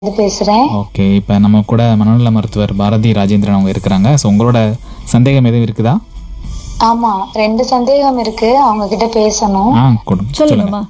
இது பேசுறேன் ஓகே இப்போ நம்ம கூட மனநல மருத்துவர் பாரதி ராஜேந்திரன் அவங்க இருக்கிறாங்க ஸோ உங்களோட சந்தேகம் எதுவும் இருக்குதா ஆமா ரெண்டு சந்தேகம் இருக்கு அவங்க கிட்ட பேசணும் ஆ கொடுங்க சொல்லுங்கம்மா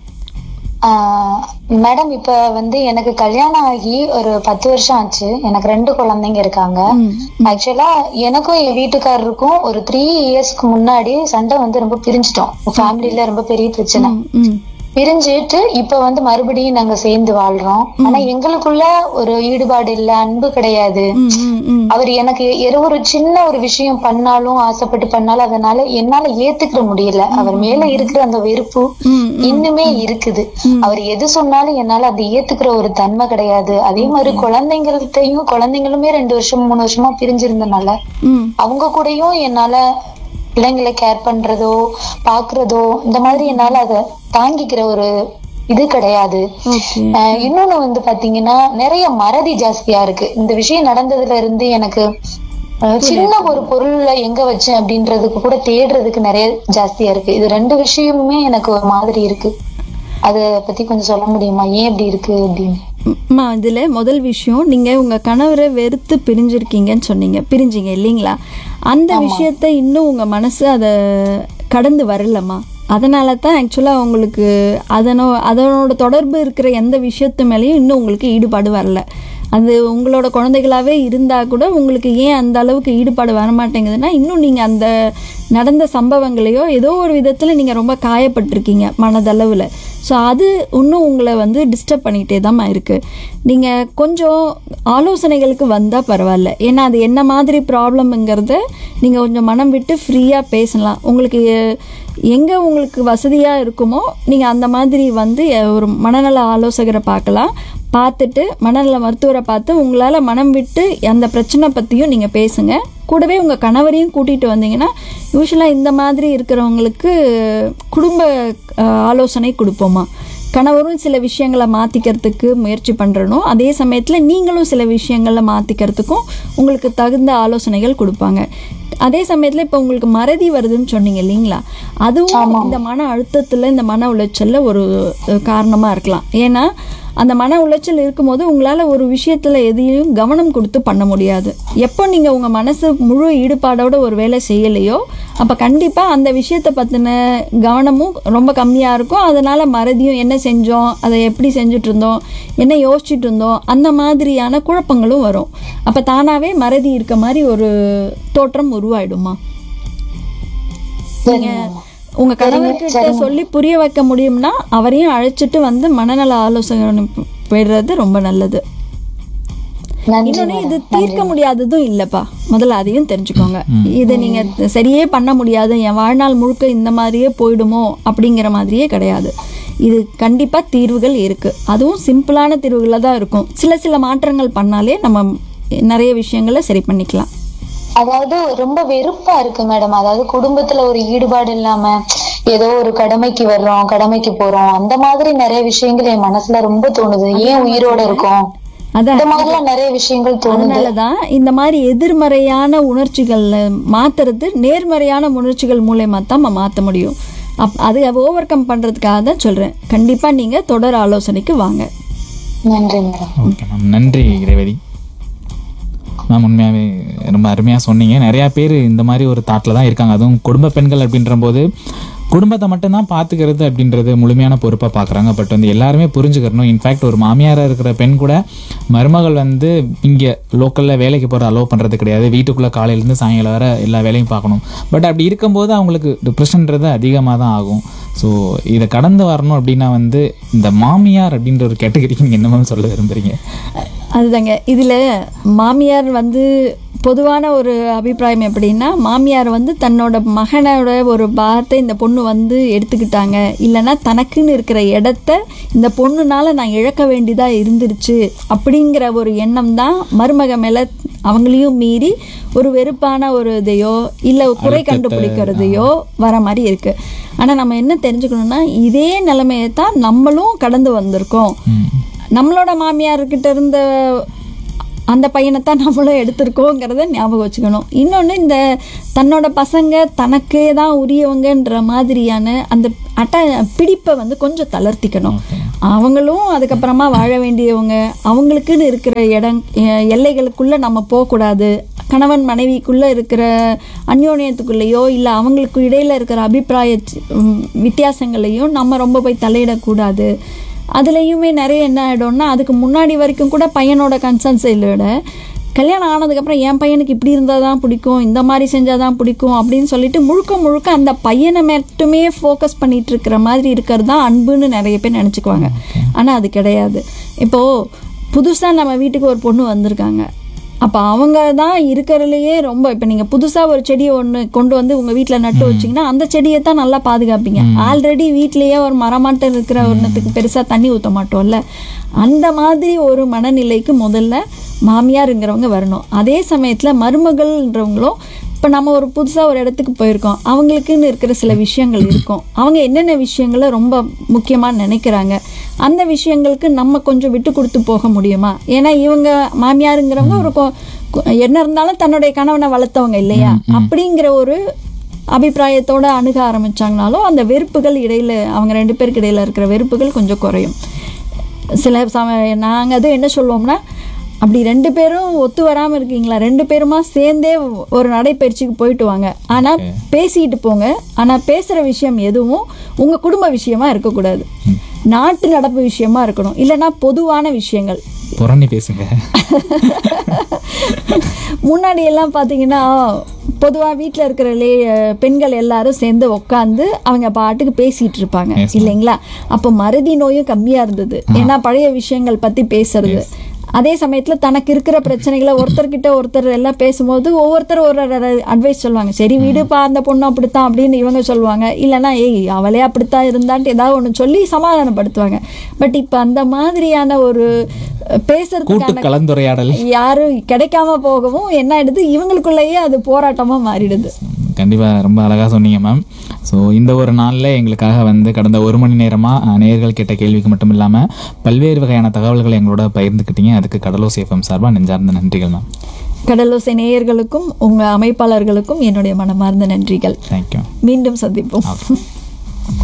ஆஹ் மேடம் இப்ப வந்து எனக்கு கல்யாணம் ஆகி ஒரு பத்து வருஷம் ஆச்சு எனக்கு ரெண்டு குழந்தைங்க இருக்காங்க ஆக்சுவலா எனக்கும் என் வீட்டுக்காரருக்கும் ஒரு த்ரீ இயர்ஸ்க்கு முன்னாடி சண்டை வந்து ரொம்ப பிரிஞ்சிட்டோம் ஃபேமிலில ரொம்ப பெரிய பிரச்சனை ம் பிரிஞ்சிட்டு இப்ப வந்து மறுபடியும் நாங்க சேர்ந்து வாழ்றோம் ஆனா எங்களுக்குள்ள ஒரு ஈடுபாடு இல்ல அன்பு கிடையாது ம் ம் ம் அவர் எனக்கு எ- ஒரு சின்ன ஒரு விஷயம் பண்ணாலும் ஆசைப்பட்டு பண்ணாலும் அதனால என்னால ஏத்துக்கிற முடியல அவர் மேல இருக்கிற அந்த வெறுப்பு ம் இன்னுமே இருக்குது அவர் எது சொன்னாலும் என்னால அதை ஏத்துக்கிற ஒரு தன்மை கிடையாது அதே மாதிரி குழந்தைங்கள்ட்டையும் குழந்தைங்களுமே ரெண்டு வருஷம் மூணு வருஷமா பிரிஞ்சிருந்தனால ம் அவங்க கூடயும் என்னால பிள்ளைங்களை கேர் பண்றதோ பாக்குறதோ இந்த மாதிரி என்னால அதை தாங்கிக்கிற ஒரு இது கிடையாது ஓகே ஆஹ் இன்னொன்னு வந்து பாத்தீங்கன்னா நிறைய மறதி ஜாஸ்தியா இருக்கு இந்த விஷயம் நடந்ததுல இருந்து எனக்கு ஆஹ் சின்ன ஒரு பொருள்ல எங்க வச்சேன் அப்படின்றதுக்கு கூட தேடுறதுக்கு நிறைய ஜாஸ்தியா இருக்கு இது ரெண்டு விஷயமுமே எனக்கு ஒரு மாதிரி இருக்கு அத பத்தி கொஞ்சம் சொல்ல முடியுமா ஏன் இப்படி இருக்கு அப்படின்னு அம்மா இதில் முதல் விஷயம் நீங்கள் உங்கள் கணவரை வெறுத்து பிரிஞ்சிருக்கீங்கன்னு சொன்னீங்க பிரிஞ்சிங்க இல்லைங்களா அந்த விஷயத்த இன்னும் உங்கள் மனசு அதை கடந்து வரலம்மா அதனால தான் ஆக்சுவலாக உங்களுக்கு அதனோ அதனோட தொடர்பு இருக்கிற எந்த விஷயத்து மேலேயும் இன்னும் உங்களுக்கு ஈடுபாடு வரல அது உங்களோட குழந்தைகளாகவே இருந்தால் கூட உங்களுக்கு ஏன் அந்த அளவுக்கு ஈடுபாடு வரமாட்டேங்குதுன்னா இன்னும் நீங்கள் அந்த நடந்த சம்பவங்களையோ ஏதோ ஒரு விதத்தில் நீங்கள் ரொம்ப காயப்பட்டிருக்கீங்க மனதளவில் ஸோ அது இன்னும் உங்களை வந்து டிஸ்டர்ப் பண்ணிகிட்டே தான் இருக்குது நீங்கள் கொஞ்சம் ஆலோசனைகளுக்கு வந்தால் பரவாயில்ல ஏன்னா அது என்ன மாதிரி ப்ராப்ளம்ங்கிறத நீங்கள் கொஞ்சம் மனம் விட்டு ஃப்ரீயாக பேசலாம் உங்களுக்கு எங்கே உங்களுக்கு வசதியாக இருக்குமோ நீங்கள் அந்த மாதிரி வந்து ஒரு மனநல ஆலோசகரை பார்க்கலாம் பார்த்துட்டு மனநல மருத்துவரை பார்த்து உங்களால் மனம் விட்டு அந்த பிரச்சனை பற்றியும் நீங்கள் பேசுங்க கூடவே உங்கள் கணவரையும் கூட்டிகிட்டு வந்தீங்கன்னா யூஸ்வலாக இந்த மாதிரி இருக்கிறவங்களுக்கு குடும்ப அஹ், ஆலோசனை கொடுப்போமா கணவரும் சில விஷயங்களை மாற்றிக்கிறதுக்கு முயற்சி பண்ணுறணும் அதே சமயத்தில் நீங்களும் சில விஷயங்களை மாற்றிக்கிறதுக்கும் உங்களுக்கு தகுந்த ஆலோசனைகள் கொடுப்பாங்க அதே சமயத்தில் இப்போ உங்களுக்கு மறதி வருதுன்னு சொன்னீங்க இல்லைங்களா அதுவும் இந்த மன அழுத்தத்தில் இந்த மன உளைச்சலில் ஒரு காரணமாக இருக்கலாம் ஏன்னா அந்த மன உளைச்சல் இருக்கும்போது உங்களால் ஒரு விஷயத்தில் எதையும் கவனம் கொடுத்து பண்ண முடியாது எப்போ நீங்கள் உங்கள் மனசு முழு ஈடுபாடோட ஒரு வேலை செய்யலையோ அப்போ கண்டிப்பாக அந்த விஷயத்தை பற்றின கவனமும் ரொம்ப கம்மியாக இருக்கும் அதனால் மறதியும் என்ன செஞ்சோம் அதை எப்படி செஞ்சுட்டு இருந்தோம் என்ன யோசிச்சுட்டு இருந்தோம் அந்த மாதிரியான குழப்பங்களும் வரும் அப்போ தானாகவே மறதி இருக்க மாதிரி ஒரு தோற்றம் உருவாயிடுமா நீங்க உங்க கணவர்கிட்ட சொல்லி புரிய வைக்க முடியும்னா அவரையும் அழைச்சிட்டு வந்து மனநல ஆலோசனை பெறுறது ரொம்ப நல்லது நன்றி இன்னொன்னு இது தீர்க்க முடியாததும் இல்லப்பா முதல்ல அதையும் தெரிஞ்சுக்கோங்க இதை நீங்க சரியே பண்ண முடியாது என் வாழ்நாள் முழுக்க இந்த மாதிரியே போயிடுமோ அப்படிங்கிற மாதிரியே கிடையாது இது கண்டிப்பா தீர்வுகள் இருக்கு அதுவும் சிம்பிளான தீர்வுகளாக தான் இருக்கும் சில சில மாற்றங்கள் பண்ணாலே நம்ம நிறைய விஷயங்களை சரி பண்ணிக்கலாம் அதாவது ரொம்ப வெறுப்பா இருக்கு மேடம் அதாவது குடும்பத்துல ஒரு ஈடுபாடு இல்லாம ஏதோ ஒரு கடமைக்கு வர்றோம் கடமைக்கு போறோம் அந்த மாதிரி நிறைய விஷயங்கள் என் மனசுல ரொம்ப தோணுது ஏன் உயிரோட இருக்கோம் அதான் இந்த மாதிரிலாம் நிறைய விஷயங்கள் தோணுது அதனால தான் இந்த மாதிரி எதிர்மறையான உணர்ச்சிகளை மாத்துறது நேர்மறையான உணர்ச்சிகள் மூலயமா தான் நம்ம மாற்ற முடியும் அப் அது ஓவர் கம் பண்ணுறதுக்காக தான் சொல்கிறேன் கண்டிப்பாக நீங்கள் தொடர் ஆலோசனைக்கு வாங்க நன்றி மேடம் ஓகே மேம் நன்றி ரேவதி மேம் உண்மையாகவே ரொம்ப அருமையாக சொன்னீங்க நிறையா பேர் இந்த மாதிரி ஒரு தாட்டில் தான் இருக்காங்க அதுவும் குடும்ப பெண்கள் அப்படின்ற போது குடும்பத்தை மட்டும்தான் பார்த்துக்கிறது அப்படின்றது முழுமையான பொறுப்பாக பார்க்குறாங்க பட் வந்து எல்லாருமே புரிஞ்சுக்கிறணும் இன்ஃபேக்ட் ஒரு மாமியாராக இருக்கிற பெண் கூட மருமகள் வந்து இங்கே லோக்கலில் வேலைக்கு போகிற அலோவ் பண்ணுறது கிடையாது வீட்டுக்குள்ளே காலையிலேருந்து சாயங்காலம் வர எல்லா வேலையும் பார்க்கணும் பட் அப்படி இருக்கும்போது அவங்களுக்கு டிப்ரெஷன்றது அதிகமாக தான் ஆகும் ஸோ இதை கடந்து வரணும் அப்படின்னா வந்து இந்த மாமியார் அப்படின்ற ஒரு கேட்டகரிக்கு நீங்கள் என்ன மேம் சொல்ல விரும்புகிறீங்க அதுதாங்க இதில் மாமியார் வந்து பொதுவான ஒரு அபிப்பிராயம் எப்படின்னா மாமியார் வந்து தன்னோட மகனோட ஒரு பாகத்தை இந்த பொண்ணு வந்து எடுத்துக்கிட்டாங்க இல்லைன்னா தனக்குன்னு இருக்கிற இடத்த இந்த பொண்ணுனால நான் இழக்க வேண்டியதாக இருந்துருச்சு அப்படிங்கிற ஒரு எண்ணம் தான் மருமக மேலே அவங்களையும் மீறி ஒரு வெறுப்பான ஒரு இதையோ இல்லை குறை கண்டுபிடிக்கிறதையோ வர மாதிரி இருக்குது ஆனால் நம்ம என்ன தெரிஞ்சுக்கணும்னா இதே நிலைமையை தான் நம்மளும் கடந்து வந்திருக்கோம் நம்மளோட மாமியார்கிட்ட இருந்த அந்த பையனைத்தான் நம்மளும் எடுத்திருக்கோங்கிறத ஞாபகம் வச்சுக்கணும் இன்னொன்று இந்த தன்னோட பசங்க தனக்கே தான் உரியவங்கன்ற மாதிரியான அந்த அட்ட பிடிப்பை வந்து கொஞ்சம் தளர்த்திக்கணும் அவங்களும் அதுக்கப்புறமா வாழ வேண்டியவங்க அவங்களுக்குன்னு இருக்கிற இடம் எ- எல்லைகளுக்குள்ள நம்ம போகக்கூடாது கணவன் மனைவிக்குள்ள இருக்கிற அந்யோன்யத்துக்குள்ளேயோ இல்லை அவங்களுக்கு இடையில இருக்கிற அபிப்பிராய சி- ம், வித்தியாசங்களையும் நம்ம ரொம்ப போய் தலையிடக்கூடாது அதுலேயுமே நிறைய என்ன ஆகிடும்னா அதுக்கு முன்னாடி வரைக்கும் கூட பையனோட கன்சன்ஸையோட கல்யாணம் ஆனதுக்கப்புறம் என் பையனுக்கு இப்படி இருந்தால் தான் பிடிக்கும் இந்த மாதிரி செஞ்சால் தான் பிடிக்கும் அப்படின்னு சொல்லிட்டு முழுக்க முழுக்க அந்த பையனை மட்டுமே ஃபோக்கஸ் பண்ணிட்டு இருக்கிற மாதிரி இருக்கிறது தான் அன்புன்னு நிறைய பேர் நினச்சிக்குவாங்க ஆனால் அது கிடையாது இப்போது புதுசாக நம்ம வீட்டுக்கு ஒரு பொண்ணு வந்திருக்காங்க அப்போ அவங்க தான் இருக்கிறதுலையே ரொம்ப இப்போ நீங்கள் புதுசாக ஒரு செடியை ஒன்று கொண்டு வந்து உங்கள் வீட்டில் நட்டு வச்சிங்கன்னா அந்த செடியை தான் நல்லா பாதுகாப்பீங்க ஆல்ரெடி வீட்லேயே ஒரு மரமாட்டம் இருக்கிற ஒன்றுத்துக்கு பெருசாக தண்ணி ஊற்ற மாட்டோம்ல அந்த மாதிரி ஒரு மனநிலைக்கு முதல்ல மாமியாருங்கிறவங்க வரணும் அதே சமயத்தில் மருமகள்ன்றவங்களும் இப்போ நம்ம ஒரு புதுசாக ஒரு இடத்துக்கு போயிருக்கோம் அவங்களுக்குன்னு இருக்கிற சில விஷயங்கள் இருக்கும் அவங்க என்னென்ன விஷயங்களை ரொம்ப முக்கியமாக நினைக்கிறாங்க அந்த விஷயங்களுக்கு நம்ம கொஞ்சம் விட்டு கொடுத்து போக முடியுமா ஏன்னா இவங்க மாமியாருங்கிறவங்க ஒரு கொ- கொ- என்ன இருந்தாலும் தன்னுடைய கணவனை வளர்த்தவங்க இல்லையா அப்படிங்கிற ஒரு அபிப்பிராயத்தோட அணுக ஆரம்பிச்சாங்கனாலும் அந்த வெறுப்புகள் இடையில அவங்க ரெண்டு பேருக்கு இடையில இருக்கிற வெறுப்புகள் கொஞ்சம் குறையும் சில சம நாங்கள் அதுவும் என்ன சொல்லுவோம்னா அப்படி ரெண்டு பேரும் ஒத்து வராமல் இருக்கீங்களா ரெண்டு பேருமா சேர்ந்தே ஒரு நடைப்பயிற்சிக்கு போயிட்டு வாங்க ஆனால் பேசிக்கிட்டு போங்க ஆனால் பேசுகிற விஷயம் எதுவும் உங்கள் குடும்ப விஷயமா இருக்கக்கூடாது நாட்டு நடப்பு விஷயமா இருக்கணும் இல்லைன்னா பொதுவான விஷயங்கள் புறணி பேசுங்க முன்னாடி எல்லாம் பார்த்தீங்கன்னா பொதுவாக வீட்டில் இருக்கிற லே பெண்கள் எல்லாரும் சேர்ந்து உட்காந்து அவங்க பாட்டுக்கு பேசிட்டு இருப்பாங்க Yes, ma'am. இல்லைங்களா அப்போ மறதி நோயும் கம்மியாக இருந்தது ஏன்னா பழைய விஷயங்கள் பற்றி பேசுறது அதே சமயத்தில் தனக்கு இருக்கிற பிரச்சனைகளை ஒருத்தர்கிட்ட ஒருத்தர் எல்லாம் பேசும்போது ஒவ்வொருத்தர் ஒரு அட்வைஸ் சொல்லுவாங்க சரி வீடுப்பா அந்த பொண்ணு அப்படித்தான் அப்படின்னு இவங்க சொல்லுவாங்க இல்லைன்னா ஏய் அவளே அப்படித்தான் இருந்தான்ட்டு ஏதாவது ஒன்று சொல்லி சமாதானப்படுத்துவாங்க பட் இப்போ அந்த மாதிரியான ஒரு அஹ், கூட்டு பேசுறதுக்கான கலந்துரையாடல் யாரும் கிடைக்காம போகவும் என்ன ஆயிடுது இவங்களுக்குள்ளேயே அது போராட்டமா மாறிடுது கண்டிப்பாக ரொம்ப அழகாக சொன்னீங்க மேம் ஸோ இந்த ஒரு நாளில் எங்களுக்காக வந்து கடந்த ஒரு மணி நேரமாக நேயர்கள் கேட்ட கேள்விக்கு மட்டும் இல்லாமல் பல்வேறு வகையான தகவல்களை எங்களோட பகிர்ந்துக்கிட்டீங்க அதுக்கு கடலோஸ் எஃப்எம் சார்பாக நெஞ்சார்ந்த நன்றிகள் மேம் கடலோசை நேயர்களுக்கும் உங்க அமைப்பாளர்களுக்கும் என்னுடைய மனமார்ந்த நன்றிகள் தேங்க்யூ மீண்டும் சந்திப்போம் ஓகே